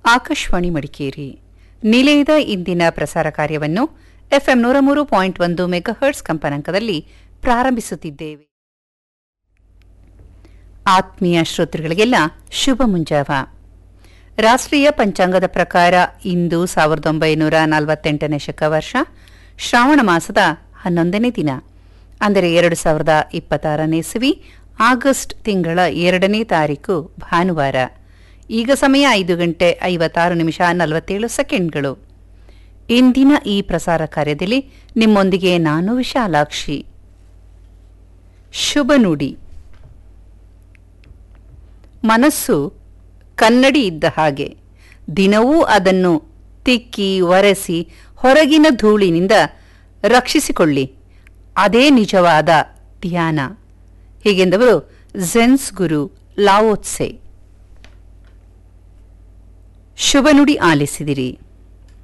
ಆಕಾಶವಾಣಿ ಮಡಿಕೇರಿ ನಿಲಯದ ಇಂದಿನ ಪ್ರಸಾರ ಕಾರ್ಯವನ್ನು ಎಫ್ಎಂ ನೂರ ಮೂರು ಪಾಯಿಂಟ್ ಒಂದು ಮೆಗಾಹರ್ಟ್ಸ್ ಕಂಪನಾಂಕದಲ್ಲಿ ಪ್ರಾರಂಭಿಸುತ್ತಿದ್ದೇವೆ ಆತ್ಮೀಯ ಶ್ರೋತೃಗಳಿಗೆಲ್ಲ ಶುಭ ಮುಂಜಾವ ರಾಷ್ಟ್ರೀಯ ಪಂಚಾಂಗದ ಪ್ರಕಾರ ಇಂದು ಸಾವಿರದ ಒಂಬೈನೂರ ನಲವತ್ತೆಂಟನೇ ಶಕವರ್ಷ ಶ್ರಾವಣ ಮಾಸದ ಹನ್ನೊಂದನೇ ದಿನ ಅಂದರೆ ಎರಡು ಸಾವಿರದ ಇಪ್ಪತ್ತಾರನೇ ಇಸವಿ ಆಗಸ್ಟ್ ತಿಂಗಳ ಎರಡನೇ ತಾರೀಕು ಭಾನುವಾರ ಈಗ ಸಮಯ ಐದು ಗಂಟೆ ಐವತ್ತಾರು ನಿಮಿಷ ನಲವತ್ತೇಳು ಸೆಕೆಂಡ್ಗಳು ಇಂದಿನ ಈ ಪ್ರಸಾರ ಕಾರ್ಯದಲ್ಲಿ ನಿಮ್ಮೊಂದಿಗೆ ನಾನು ವಿಶಾಲಾಕ್ಷಿ ಶುಭ ನುಡಿ ಮನಸ್ಸು ಕನ್ನಡಿ ಇದ್ದ ಹಾಗೆ ದಿನವೂ ಅದನ್ನು ತಿಕ್ಕಿ ಒರೆಸಿ ಹೊರಗಿನ ಧೂಳಿನಿಂದ ರಕ್ಷಿಸಿಕೊಳ್ಳಿ ಅದೇ ನಿಜವಾದ ಧ್ಯಾನ ಹೀಗೆಂದವರು ಝೆನ್ಸ್ ಗುರು ಲಾವೋತ್ಸೆ ಶುಭನುಡಿ ಆಲಿಸಿದಿರಿ